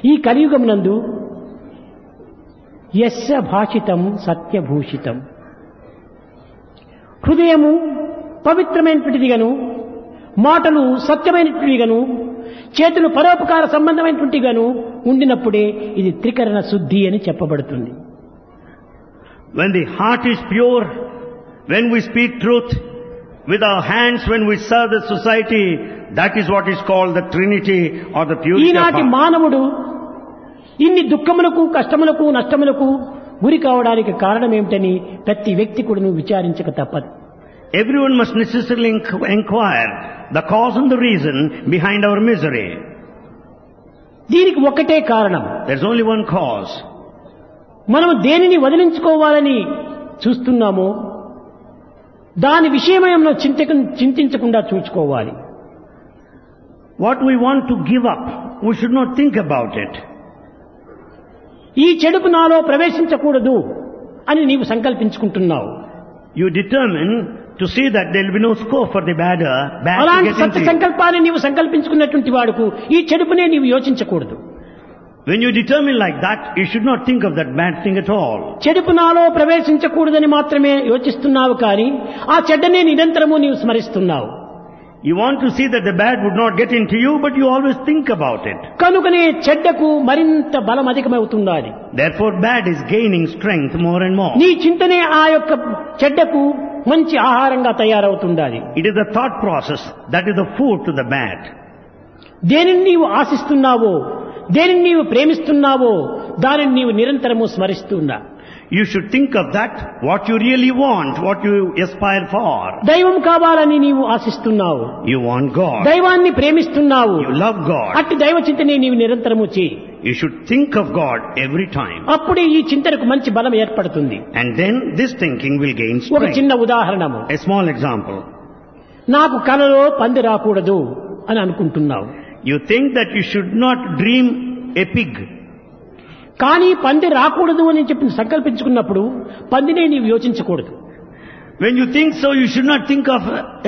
ఈ కలియుగమునందు యస్య భాషితం సత్యభూషితం హృదయము పవిత్రమైనటువంటిదిగాను మాటలు సత్యమైనటువంటివిగాను చేతులు పరోపకార సంబంధమైనటువంటిగాను ఉండినప్పుడే ఇది త్రికరణ శుద్ధి అని చెప్పబడుతుంది When the heart is pure, when we speak truth, with our hands when we serve the society, that is what is called the Trinity or the purity of ఈనాటి heart. మానవుడు ఇన్ని దుఃఖములకు కష్టములకు నష్టములకు గురి కావడానికి కారణం ఏమిటని ప్రతి వ్యక్తి కూడా విచారించక తప్పదు Everyone must necessarily inqu- inquire the cause and the reason behind our misery. దీనికి ఒక్కటే కారణం There's only one cause. మనం దేనిని వదిలించుకోవాలని చూస్తున్నామో దాని విషయమై మనం చింతక చింతించకుండా చూసుకోవాలి What we want to give up, we should not think about it. ఈ చెడుకు నాలో ప్రవేశించకూడదు అని నీవు సంకల్పించుకుంటున్నావు You determine to see that there will be no scope for the bad, uh, bad to అలాంటి get సత్య into you. సంకల్పాన్ని నీవు సంకల్పించుకున్నటువంటి వాడుకు ఈ చెడుపునే నీవు యోచించకూడదు When you determine like that, you should not think of that bad thing at all. చెడుపు నాలో ప్రవేశించకూడదని మాత్రమే యోచిస్తున్నావు కానీ ఆ చెడ్డనే నిరంతరము నీవు స్మరిస్తున్నావు You want to see that the bad would not get into you, but you always think about it. కనుకనే చెడ్డకు మరింత బలం అధికమవుతున్నది Therefore, bad is gaining strength more and more. నీ చింతనే ఆ యొక్క చెడ్డకు మంచి ఆహారంగా తయారవుతుండాలి It is the thought process that is the food to the bad. దేనిని నీవు ఆశిస్తున్నావో దేనిని నీవు ప్రేమిస్తున్నావో దానిని నీవు నిరంతరము స్మరిస్తున్నా You should think of that, what you really want, what you aspire for. దైవం కావాలని నీవు ఆశిస్తున్నావు You want God. దైవాన్ని ప్రేమిస్తున్నావు You love God. అట్టి దైవ చింతనే నీవు నిరంతరము చేయి You should think of God every time. అప్పుడే ఈ చింతనకు మంచి బలం ఏర్పడుతుంది And then this thinking will gain ఒక strength. చిన్న ఉదాహరణము A small example. నాకు కలలో పంది రాకూడదు అని అనుకుంటున్నావు You think that you should not dream a pig. కానీ పంది రాకూడదు అని చెప్పి సంకల్పించుకున్నప్పుడు పందినే నీవు యోచించకూడదు When you think so, you should not think of a